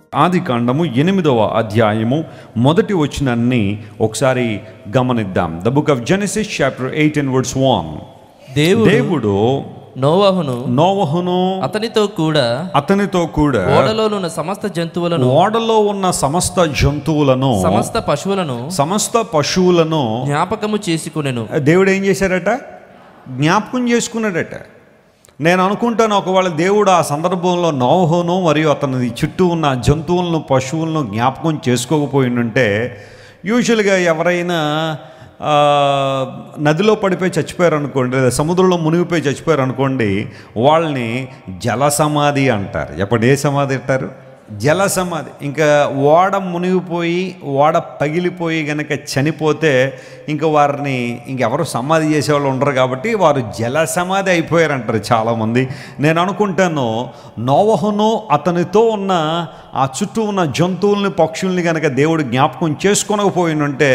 ఆది కాండము ఎనిమిదవ అధ్యాయము మొదటి వచనాన్ని ఒకసారి గమనిద్దాం the book of Genesis chapter eight and words one దేవుడు దేవుడు నోవహును నోవహును అతనితో కూడా అతనితో కూడా ఓడలోనున్న సమస్త జంతువులను ఓడలో ఉన్న సమస్త జంతువులను సమస్త పశువులను సమస్త పశువులను జ్ఞాపకము చేసుకునెను దేవుడు ఏం చేశాడట జ్ఞాపకం చేసుకున్నాడట నేను అనుకుంటాను ఒకవేళ దేవుడు ఆ సందర్భంలో నోహోను మరియు అతని చుట్టూ ఉన్న జంతువులను పశువులను జ్ఞాపకం చేసుకోకపోయిందంటే యూజువల్గా ఎవరైనా ఆ, నదిలో పడిపోయి చచ్చిపోయారు అనుకోండి లేదా సముద్రంలో మునిగిపోయి చచ్చిపోయారు అనుకోండి వాళ్ళని జల సమాధి అంటారు ఎప్పుడు ఏ సమాధి అంటారు జల సమాధి ఇంకా ఓడ మునిగిపోయి ఓడ పగిలిపోయి గనక చనిపోతే ఇంకా వారిని ఇంకెవరు సమాధి చేసేవాళ్ళు ఉండరు కాబట్టి వారు జల సమాధి అయిపోయారంటారు చాలామంది నేను అనుకుంటాను నోవహును అతనితో ఉన్న ఆ చుట్టూ ఉన్న జంతువుల్ని పక్షుల్ని కనుక దేవుడు జ్ఞాపకం చేసుకొనకపోయినంటే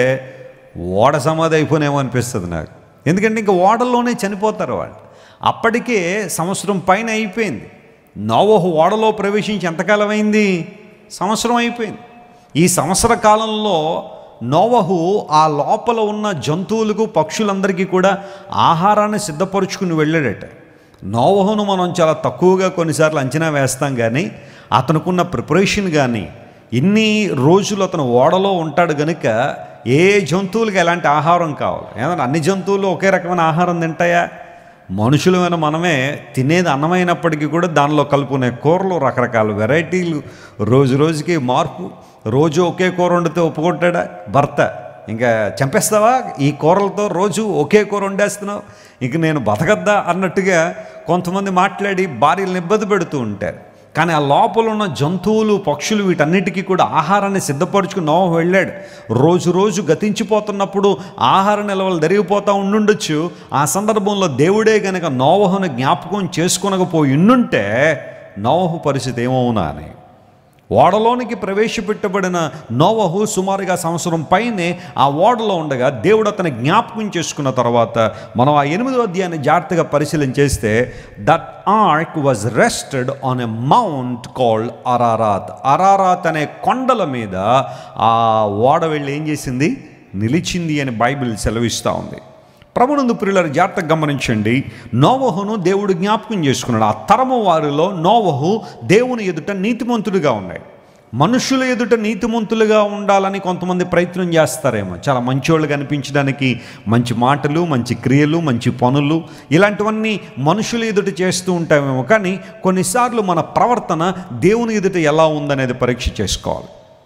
ఓడ సమాధి అయిపోయినేమో అనిపిస్తుంది నాకు ఎందుకంటే ఇంకా ఓడల్లోనే చనిపోతారు వాళ్ళు అప్పటికే సంవత్సరం పైన అయిపోయింది నోవహు ఓడలో ప్రవేశించి ఎంతకాలం అయింది సంవత్సరం అయిపోయింది ఈ సంవత్సర కాలంలో నోవహు ఆ లోపల ఉన్న జంతువులకు పక్షులందరికీ కూడా ఆహారాన్ని సిద్ధపరుచుకుని వెళ్ళాడట నోవహును మనం చాలా తక్కువగా కొన్నిసార్లు అంచనా వేస్తాం కానీ అతనుకున్న ప్రిపరేషన్ కానీ ఇన్ని రోజులు అతను ఓడలో ఉంటాడు గనుక ఏ జంతువులకి ఎలాంటి ఆహారం కావాలి ఏమన్నా అన్ని జంతువులు ఒకే రకమైన ఆహారం తింటాయా మనుషులమైన మనమే తినేది అన్నమైనప్పటికీ కూడా దానిలో కలుపుకునే కూరలు రకరకాల వెరైటీలు రోజు రోజుకి మార్పు రోజు ఒకే కూర వండితే ఒప్పుకుంటాడా భర్త ఇంకా చంపేస్తావా ఈ కూరలతో రోజు ఒకే కూర వండేస్తున్నావు ఇంక నేను బతకద్దా అన్నట్టుగా కొంతమంది మాట్లాడి భార్యలను ఇబ్బంది పెడుతూ ఉంటారు కానీ ఆ లోపల ఉన్న జంతువులు పక్షులు వీటన్నిటికీ కూడా ఆహారాన్ని సిద్ధపరచుకుని నోహ వెళ్ళాడు రోజు రోజు గతించిపోతున్నప్పుడు ఆహార నిల్వలు జరిగిపోతూ ఉండుండొచ్చు ఆ సందర్భంలో దేవుడే గనక నోవహును జ్ఞాపకం చేసుకొనకపోయి ఉండుంటే నోవహు పరిస్థితి ఏమవునా అని ఓడలోనికి ప్రవేశపెట్టబడిన నోవహు సుమారుగా సంవత్సరం పైనే ఆ ఓడలో ఉండగా దేవుడు అతని జ్ఞాపకం చేసుకున్న తర్వాత మనం ఆ ఎనిమిదో అధ్యాయాన్ని జాగ్రత్తగా పరిశీలన చేస్తే that ark was rested on a mount called Ararat Ararat అనే కొండల మీద ఆ ఓడ వెళ్ళి ఏం చేసింది నిలిచింది అని బైబిల్ సెలవిస్తూ ఉంది ప్రభునందు ప్రియుల జాగ్రత్తగా గమనించండి నోవహును దేవుడు జ్ఞాపకం చేసుకున్నాడు ఆ తరము వారిలో నోవహు దేవుని ఎదుట నీతిమంతుడిగా ఉన్నాడు మనుషుల ఎదుట నీతిమంతులుగా ఉండాలని కొంతమంది ప్రయత్నం చేస్తారేమో చాలా మంచోళ్ళు కనిపించడానికి మంచి మాటలు మంచి క్రియలు మంచి పనులు ఇలాంటివన్నీ మనుషుల ఎదుట చేస్తూ ఉంటామేమో కానీ కొన్నిసార్లు మన ప్రవర్తన దేవుని ఎదుట ఎలా ఉందనేది పరీక్ష చేసుకోవాలి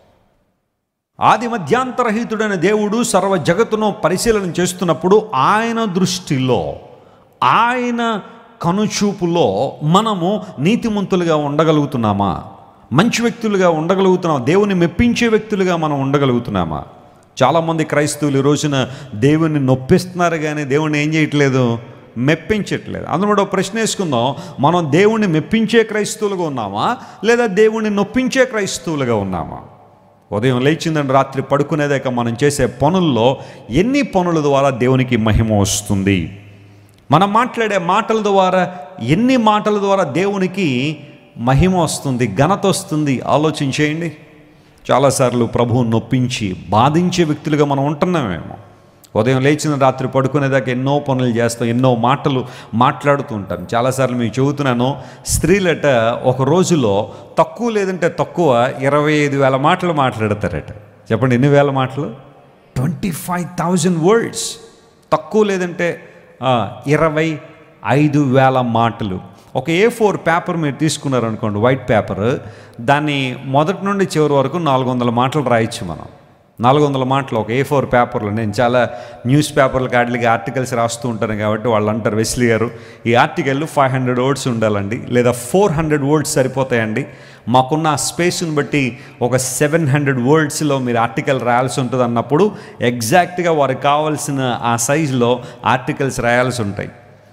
ఆది మధ్యాంతరహితుడైన దేవుడు సర్వ జగత్తును పరిశీలన చేస్తున్నప్పుడు ఆయన దృష్టిలో ఆయన కనుచూపులో మనము నీతిమంతులుగా ఉండగలుగుతున్నామా మంచి వ్యక్తులుగా ఉండగలుగుతున్నామా దేవుని మెప్పించే వ్యక్తులుగా మనం ఉండగలుగుతున్నామా చాలామంది క్రైస్తవులు ఈ రోజున దేవుని నొప్పిస్తున్నారు కానీ దేవుణ్ణి ఏం చేయట్లేదు మెప్పించట్లేదు అందులో కూడా ఒక ప్రశ్న వేసుకుందాం మనం దేవుణ్ణి మెప్పించే క్రైస్తవులుగా ఉన్నామా లేదా దేవుణ్ణి నొప్పించే క్రైస్తవులుగా ఉన్నామా ఉదయం లేచిందని రాత్రి పడుకునేదాకా మనం చేసే పనుల్లో ఎన్ని పనుల ద్వారా దేవునికి మహిమ వస్తుంది మనం మాట్లాడే మాటల ద్వారా ఎన్ని మాటల ద్వారా దేవునికి మహిమ వస్తుంది ఘనత వస్తుంది ఆలోచించేయండి చాలాసార్లు ప్రభువుని నొప్పించి బాధించే వ్యక్తులుగా మనం ఉంటున్నామేమో ఉదయం లేచిన రాత్రి పడుకునేదాకా ఎన్నో పనులు చేస్తాం ఎన్నో మాటలు మాట్లాడుతూ ఉంటాం చాలాసార్లు మీకు చెబుతున్నాను స్త్రీలట ఒక రోజులో తక్కువ లేదంటే తక్కువ ఇరవై ఐదు వేల మాటలు మాట్లాడతారట చెప్పండి ఎన్ని వేల మాటలు ట్వంటీ ఫైవ్ థౌజండ్ వర్డ్స్ తక్కువ లేదంటే ఆ, ఇరవై ఐదు వేల మాటలు ఒక ఏ ఫోర్ పేపర్ మీరు తీసుకున్నారనుకోండి వైట్ పేపర్ దాన్ని మొదటి నుండి చివరి వరకు నాలుగు వందల మాటలు రాయొచ్చు మనం నాలుగు వందల మాటలు ఒక ఏ ఫోర్ పేపర్లు నేను చాలా న్యూస్ పేపర్లు కాట్లకి ఆర్టికల్స్ రాస్తూ ఉంటాను కాబట్టి వాళ్ళు అంటారు వెస్లీ గారు ఈ ఆర్టికల్ ఫైవ్ హండ్రెడ్ వర్డ్స్ ఉండాలండి లేదా ఫోర్ హండ్రెడ్ వర్డ్స్ సరిపోతాయండి మాకున్న ఆ స్పేస్ని బట్టి ఒక సెవెన్ హండ్రెడ్ వర్డ్స్లో మీరు ఆర్టికల్ రాయాల్సి ఉంటుంది అన్నప్పుడు ఎగ్జాక్ట్గా వారికి కావాల్సిన ఆ సైజులో ఆర్టికల్స్ రాయాల్సి ఉంటాయి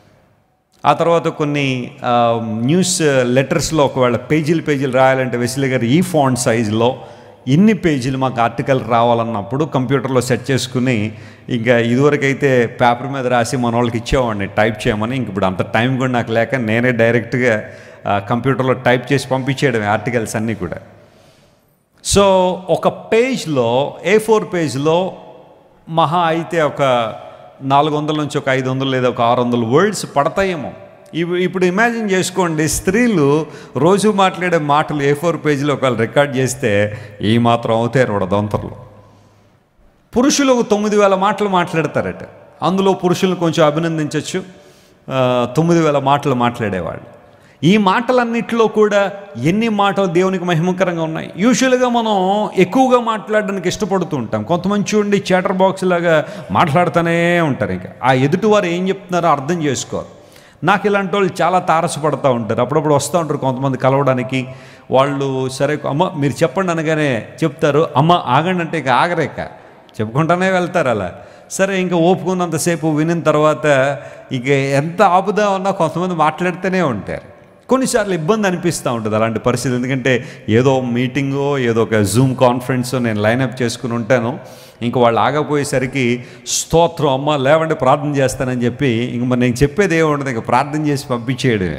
ఆ తర్వాత కొన్ని ఆ, న్యూస్ లెటర్స్లో ఒకవేళ పేజీలు పేజీలు రాయాలంటే వెసిలి గారు ఈ ఫాంట్ సైజులో ఇన్ని పేజీలు మాకు ఆర్టికల్ రావాలన్నప్పుడు కంప్యూటర్లో సెట్ చేసుకుని ఇంకా ఇదివరకైతే పేపర్ మీద రాసి మన వాళ్ళకి ఇచ్చేవాడిని టైప్ చేయమని ఇంక ఇప్పుడు అంత టైం కూడా నాకు లేక నేనే డైరెక్ట్గా ఆ, కంప్యూటర్లో టైప్ చేసి పంపించేయడమే ఆర్టికల్స్ అన్నీ కూడా సో ఒక పేజ్లో ఏ ఫోర్ పేజ్లో మహా అయితే ఒక నాలుగు వందల నుంచి ఒక ఐదు వందలు లేదా ఒక ఆరు వందల వర్డ్స్ పడతాయేమో ఇవి ఇప్పుడు ఇమాజిన్ చేసుకోండి స్త్రీలు రోజు మాట్లాడే మాటలు ఏ ఫోర్ పేజీలో ఒకవేళ రికార్డ్ చేస్తే ఈ మాత్రం అవుతాయి రెండు దొంతర్లు పురుషులు ఒక తొమ్మిది వేల మాటలు మాట్లాడతారట అందులో పురుషులను కొంచెం అభినందించవచ్చు తొమ్మిది వేల మాటలు మాట్లాడేవాళ్ళు ఈ మాటలన్నిటిలో కూడా ఎన్ని మాటలు దేవునికి మహిమకరంగా ఉన్నాయి యూజువల్గా మనం ఎక్కువగా మాట్లాడడానికి ఇష్టపడుతూ ఉంటాం కొంతమంది చూడండి చాటర్ బాక్స్ లాగా మాట్లాడుతూనే ఉంటారు ఇంకా ఆ ఎదుటివారు ఏం చెప్తున్నారో అర్థం చేసుకోరు నాకు ఇలాంటి వాళ్ళు చాలా తారసపడుతూ ఉంటారు అప్పుడప్పుడు వస్తూ ఉంటారు కొంతమంది కలవడానికి వాళ్ళు సరే అమ్మ మీరు చెప్పండి అనగానే చెప్తారు అమ్మ ఆగండి అంటే ఇక ఆగరేక చెప్పుకుంటానే వెళ్తారు అలా సరే ఇంకా ఓపుకున్నంతసేపు వినిన తర్వాత ఇక ఎంత ఆపుదా ఉన్నా కొంతమంది మాట్లాడుతూనే ఉంటారు కొన్నిసార్లు ఇబ్బంది అనిపిస్తూ ఉంటుంది అలాంటి పరిస్థితి ఎందుకంటే ఏదో మీటింగో ఏదో ఒక జూమ్ కాన్ఫరెన్సో నేను లైనప్ చేసుకుని ఉంటాను ఇంక వాళ్ళు ఆగపోయేసరికి స్తోత్రం అమ్మ లేవండి ప్రార్థన చేస్తానని చెప్పి ఇంక మరి నేను చెప్పేది ఏముండదు ఇంక ప్రార్థన చేసి పంపించేయడమే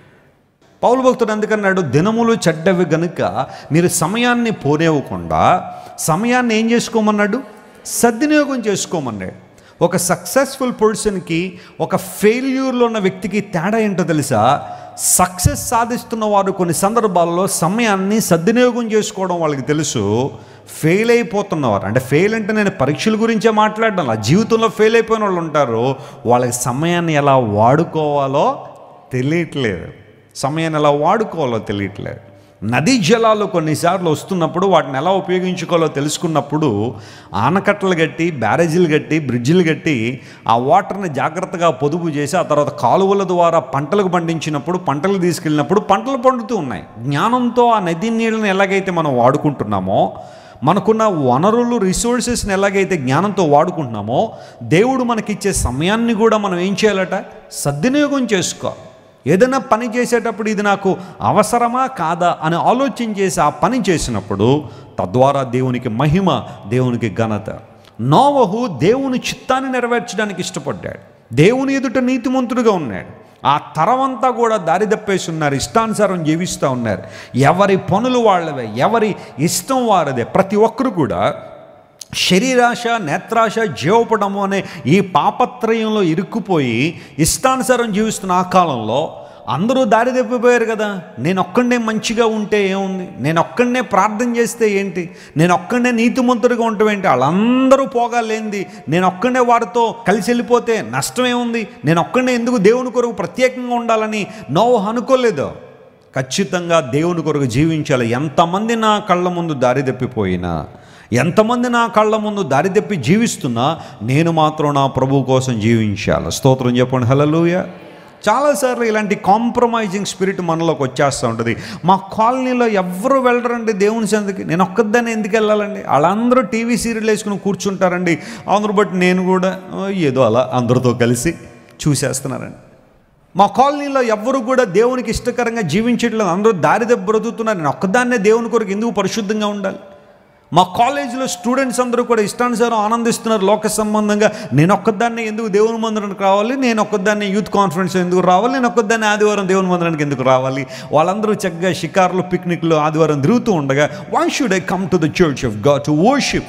పౌలు భక్తుడు అందుకన్నాడు దినములు చెడ్డవి గనుక మీరు సమయాన్ని పోనేవ్వకుండా సమయాన్ని ఏం చేసుకోమన్నాడు సద్వినియోగం చేసుకోమన్నాడు ఒక సక్సెస్ఫుల్ పర్సన్కి ఒక ఫెయిల్యూర్లో ఉన్న వ్యక్తికి తేడా ఏంటో తెలుసా సక్సెస్ సాధిస్తున్న వారు కొన్ని సందర్భాల్లో సమయాన్ని సద్వినియోగం చేసుకోవడం వాళ్ళకి తెలుసు ఫెయిల్ అయిపోతున్నవారు అంటే ఫెయిల్ అంటే నేను పరీక్షల గురించే మాట్లాడడం ఆ జీవితంలో ఫెయిల్ అయిపోయిన వాళ్ళు ఉంటారు వాళ్ళకి సమయాన్ని ఎలా వాడుకోవాలో తెలియట్లేదు సమయాన్ని ఎలా వాడుకోవాలో తెలియట్లేదు నదీ జలాలు కొన్నిసార్లు వస్తున్నప్పుడు వాటిని ఎలా ఉపయోగించుకోవాలో తెలుసుకున్నప్పుడు ఆనకట్టలు కట్టి బ్యారేజీలు కట్టి బ్రిడ్జిలు కట్టి ఆ వాటర్ని జాగ్రత్తగా పొదుపు చేసి ఆ తర్వాత కాలువల ద్వారా పంటలకు పండించినప్పుడు పంటలు తీసుకెళ్ళినప్పుడు పంటలు పండుతూ ఉన్నాయి జ్ఞానంతో ఆ నదీ నీళ్ళని ఎలాగైతే మనం వాడుకుంటున్నామో మనకున్న వనరులు రిసోర్సెస్ని ఎలాగైతే జ్ఞానంతో వాడుకుంటున్నామో దేవుడు మనకిచ్చే సమయాన్ని కూడా మనం ఏం చేయాలట సద్వినియోగం చేసుకోవాలి ఏదైనా పని చేసేటప్పుడు ఇది నాకు అవసరమా కాదా అని ఆలోచన చేసి ఆ పని చేసినప్పుడు తద్వారా దేవునికి మహిమ దేవునికి ఘనత నోవహు దేవుని చిత్తాన్ని నెరవేర్చడానికి ఇష్టపడ్డాడు దేవుని ఎదుట నీతిమంతుడుగా ఉన్నాడు ఆ తరమంతా కూడా దారి తప్పేసి ఉన్నారు ఇష్టానుసారం జీవిస్తూ ఉన్నారు ఎవరి పనులు వాళ్ళవే ఎవరి ఇష్టం వారదే ప్రతి ఒక్కరు కూడా శరీరాశ నేత్రాశ జీవపడము అనే ఈ పాపత్రయంలో ఇరుక్కుపోయి ఇష్టానుసారం జీవిస్తున్న ఆ కాలంలో అందరూ దారి తప్పిపోయారు కదా నేను ఒక్కడనే మంచిగా ఉంటే ఏముంది నేను ఒక్కడనే ప్రార్థన చేస్తే ఏంటి నేను ఒక్కడనే నీతిమంతుడిగా ఉండటం ఏంటి వాళ్ళందరూ పోగాలేంది నేను ఒక్కడనే వారితో కలిసి వెళ్ళిపోతే నష్టం ఏముంది నేను ఒక్కడనే ఎందుకు దేవుని కొరకు ప్రత్యేకంగా ఉండాలని నోవు అనుకోలేదు ఖచ్చితంగా దేవుని కొరకు జీవించాలి ఎంతమంది నా కళ్ళ ముందు దారి తప్పిపోయినా ఎంతమంది నా కళ్ళ ముందు దారి తప్పి జీవిస్తున్నా నేను మాత్రం నా ప్రభు కోసం జీవించాలి స్తోత్రం చెప్పండి హలలుయ చాలాసార్లు ఇలాంటి కాంప్రమైజింగ్ స్పిరిట్ మనలోకి వచ్చేస్తూ ఉంటుంది మా కాలనీలో ఎవరు వెళ్ళరండి దేవుని సందికి నేను ఒక్కదాన్ని ఎందుకు వెళ్ళాలండి వాళ్ళందరూ టీవీ సీరియల్ వేసుకుని కూర్చుంటారండి అందరూ బట్టి నేను కూడా "ఆ, ఏదో అలా అందరితో కలిసి చూసేస్తున్నారండి మా కాలనీలో ఎవ్వరు కూడా దేవునికి ఇష్టకరంగా జీవించట్లేదు అందరూ దారి దెబ్బ బ్రతుకుతున్నారు నేను ఒక్కదాన్నే దేవుని కొరకు ఎందుకు పరిశుద్ధంగా ఉండాలి మా కాలేజీలో స్టూడెంట్స్ అందరూ కూడా ఇష్టానుసారం ఆనందిస్తున్నారు లోక సంబంధంగా నేను ఒక్కదాన్ని ఎందుకు దేవుని మందిరానికి రావాలి నేను ఒక్కదాన్ని యూత్ కాన్ఫరెన్స్ ఎందుకు రావాలి నేను ఒక్కదాన్ని ఆదివారం దేవుని మందిరానికి ఎందుకు రావాలి వాళ్ళందరూ చక్కగా షికార్లు పిక్నిక్లు ఆదివారం తిరుగుతూ ఉండగా why should I come to the church of God to worship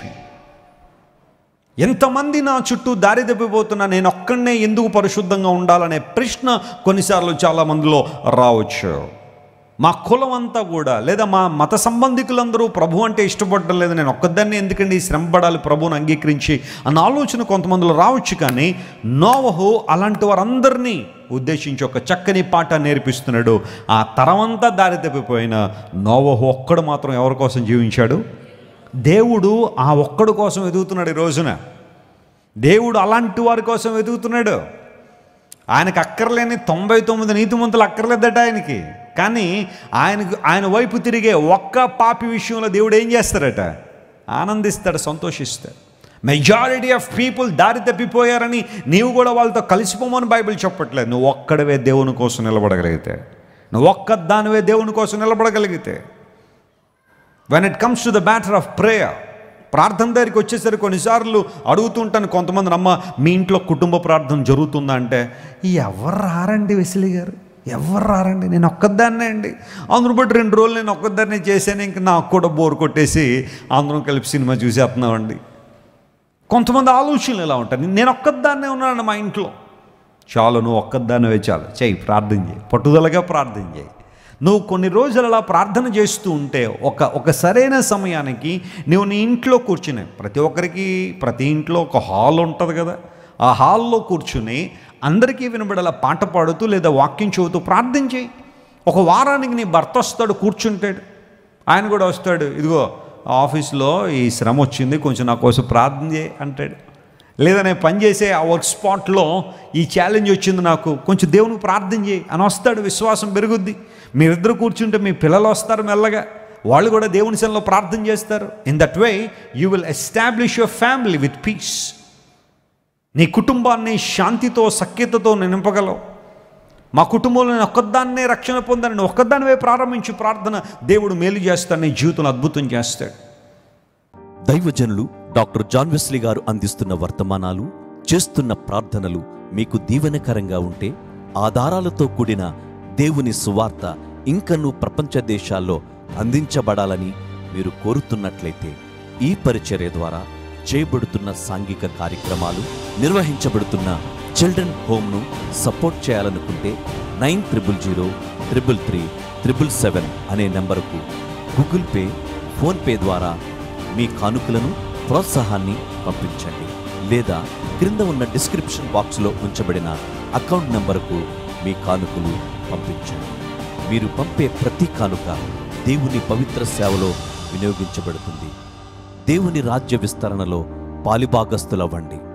ఎంతమంది నా చుట్టూ దారి తప్పిపోతున్నా నేను ఒక్కడనే ఎందుకు పరిశుద్ధంగా ఉండాలనే ప్రశ్న కొన్నిసార్లు చాలా మందిలో రావచ్చు మా కులం అంతా కూడా లేదా మా మత సంబంధికులందరూ ప్రభు అంటే ఇష్టపడడం లేదు నేను ఒక్కదాన్ని ఎందుకండి ఈ శ్రమ పడాలి ప్రభువుని అంగీకరించి అన్న ఆలోచన కొంతమందిలో రావచ్చు కానీ నోవహు అలాంటి వారందరినీ ఉద్దేశించి ఒక చక్కని పాట నేర్పిస్తున్నాడు ఆ తరమంతా దారి తప్పిపోయిన నోవహు ఒక్కడు మాత్రం ఎవరి కోసం జీవించాడు దేవుడు ఆ ఒక్కడు కోసం ఎదుగుతున్నాడు ఈ రోజున దేవుడు అలాంటి వారి కోసం వెతుకుతున్నాడు ఆయనకు అక్కర్లేని తొంభై తొమ్మిది నీతిమంతులు అక్కర్లేదట ఆయనకి కానీ ఆయనకు ఆయన వైపు తిరిగే ఒక్క పాపి విషయంలో దేవుడు ఏం చేస్తాడట ఆనందిస్తాడు సంతోషిస్తాడు మెజారిటీ ఆఫ్ పీపుల్ దారి తప్పిపోయారని నీవు కూడా వాళ్ళతో కలిసిపోమని బైబిల్ చెప్పట్లేదు నువ్వు ఒక్కడవే దేవుని కోసం నిలబడగలిగితే నువ్వు ఒక్క దానివే దేవుని కోసం నిలబడగలిగితే when it comes to the matter of prayer ప్రార్థన దగ్గరికి వచ్చేసరికి కొన్నిసార్లు అడుగుతుంటాను కొంతమంది అమ్మ మీ ఇంట్లో కుటుంబ ప్రార్థన జరుగుతుందా అంటే ఎవరు రారండి వెసిలి గారు ఎవరు రారండి నేను ఒక్కదాన్నే అండి అందరూ బట్టి రెండు రోజులు నేను ఒక్కదాన్నే చేశాను ఇంక నాకు కూడా బోర్ కొట్టేసి అందరం కలిపి సినిమా చూసేస్తున్నామండి కొంతమంది ఆలోచనలు ఎలా ఉంటాయి నేను ఒక్కదాన్నే ఉన్నాను మా ఇంట్లో చాలు నువ్వు ఒక్కదానివే చాలు చేయి ప్రార్థన చేయి పట్టుదలగా ప్రార్థన చేయి నువ్వు కొన్ని రోజులు అలా ప్రార్థన చేస్తూ ఉంటే ఒక ఒక సరైన సమయానికి నువ్వు నీ ఇంట్లో కూర్చుని ప్రతి ఒక్కరికి ప్రతి ఇంట్లో ఒక హాల్ ఉంటుంది కదా ఆ హాల్లో కూర్చుని అందరికీ వినబడేలా పాట పాడుతూ లేదా వాక్యం చెబుతూ ప్రార్థన చేయి ఒక వారానికి నీ భర్త వస్తాడు కూర్చుంటాడు ఆయన కూడా వస్తాడు ఇదిగో ఆఫీస్లో ఈ శ్రమ వచ్చింది కొంచెం నా కోసం ప్రార్థన చేయి అంటాడు లేదా నేను పనిచేసే ఆ వర్క్ స్పాట్లో ఈ ఛాలెంజ్ వచ్చింది నాకు కొంచెం దేవునికి ప్రార్థన చేయి అని వస్తాడు విశ్వాసం పెరుగుద్ది మీరిద్దరు కూర్చుంటే మీ పిల్లలు వస్తారు మెల్లగా వాళ్ళు కూడా దేవుని సెల్లో ప్రార్థన చేస్తారు in that way you will establish your family with peace నీ కుటుంబాన్ని శాంతితో సఖ్యతతో నింపగలవు మా కుటుంబంలో నేను ఒక్కదాన్నే రక్షణ పొందాను నేను ఒక్కదానివే ప్రారంభించి ప్రార్థన దేవుడు మేలు చేస్తాడు నీ జీవితంలో అద్భుతం చేస్తాడు దైవజనులు డాక్టర్ జాన్ వెస్లీ గారు అందిస్తున్న వర్తమానాలు చేస్తున్న ప్రార్థనలు మీకు దీవెనకరంగా ఉంటే ఆధారాలతో కూడిన దేవుని సువార్త ఇంకనూ ప్రపంచ దేశాల్లో అందించబడాలని మీరు కోరుతున్నట్లయితే ఈ పరిచర్య ద్వారా చేయబడుతున్న సాంఘిక కార్యక్రమాలు నిర్వహించబడుతున్న చిల్డ్రన్ హోమ్ను సపోర్ట్ చేయాలనుకుంటే nine triple zero triple three triple seven అనే నెంబరుకు గూగుల్ పే ఫోన్పే ద్వారా మీ కానుకలను ప్రోత్సాహాన్ని పంపించండి లేదా క్రింద ఉన్న డిస్క్రిప్షన్ బాక్స్లో ఉంచబడిన అకౌంట్ నంబరుకు మీ కానుకలు పంపించండి మీరు పంపే ప్రతి కానుక దేవుని పవిత్ర సేవలో వినియోగించబడుతుంది దేవుని రాజ్య విస్తరణలో పాలిభాగస్తులవ్వండి